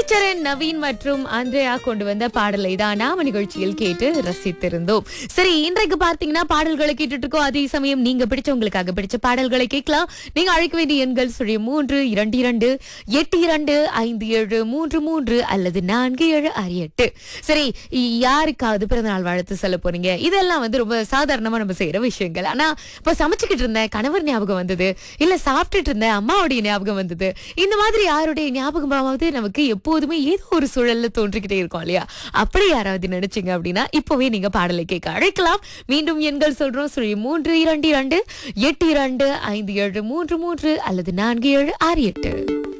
ஹரிச்சரன் நவீன் மற்றும் ஆந்திரேயா கொண்டு வந்த பாடலை தான் நாம நிகழ்ச்சியில் கேட்டு ரசித்திருந்தோம் சரி இன்றைக்கு பார்த்தீங்கன்னா பாடல்களை கேட்டுட்டு இருக்கோம் அதே சமயம் நீங்க பிடிச்சவங்களுக்காக பிடிச்ச பாடல்களை கேட்கலாம் நீங்க அழைக்க வேண்டிய எண்கள் சுழி மூன்று இரண்டு இரண்டு எட்டு இரண்டு ஐந்து ஏழு மூன்று மூன்று அல்லது நான்கு ஏழு ஆறு எட்டு சரி யாருக்காவது பிறந்தநாள் வாழ்த்து சொல்ல போறீங்க இதெல்லாம் வந்து ரொம்ப சாதாரணமா நம்ம செய்யற விஷயங்கள் ஆனா இப்ப சமைச்சுக்கிட்டு இருந்தேன் கணவர் ஞாபகம் வந்தது இல்ல சாப்பிட்டுட்டு இருந்தேன் அம்மாவுடைய ஞாபகம் வந்தது இந்த மாதிரி யாருடைய ஞாபகமாவது நமக்கு எப்போதுமே ஏதோ ஒரு சூழல்ல தோன்றிக்கிட்டே இருக்கும் இல்லையா அப்படி யாராவது நினைச்சீங்க அப்படின்னா இப்பவே நீங்க பாடலை கேட்க அழைக்கலாம் மீண்டும் எண்கள் சொல்றோம் சொல்லி மூன்று இரண்டு இரண்டு எட்டு இரண்டு ஐந்து ஏழு மூன்று மூன்று அல்லது நான்கு ஏழு ஆறு எட்டு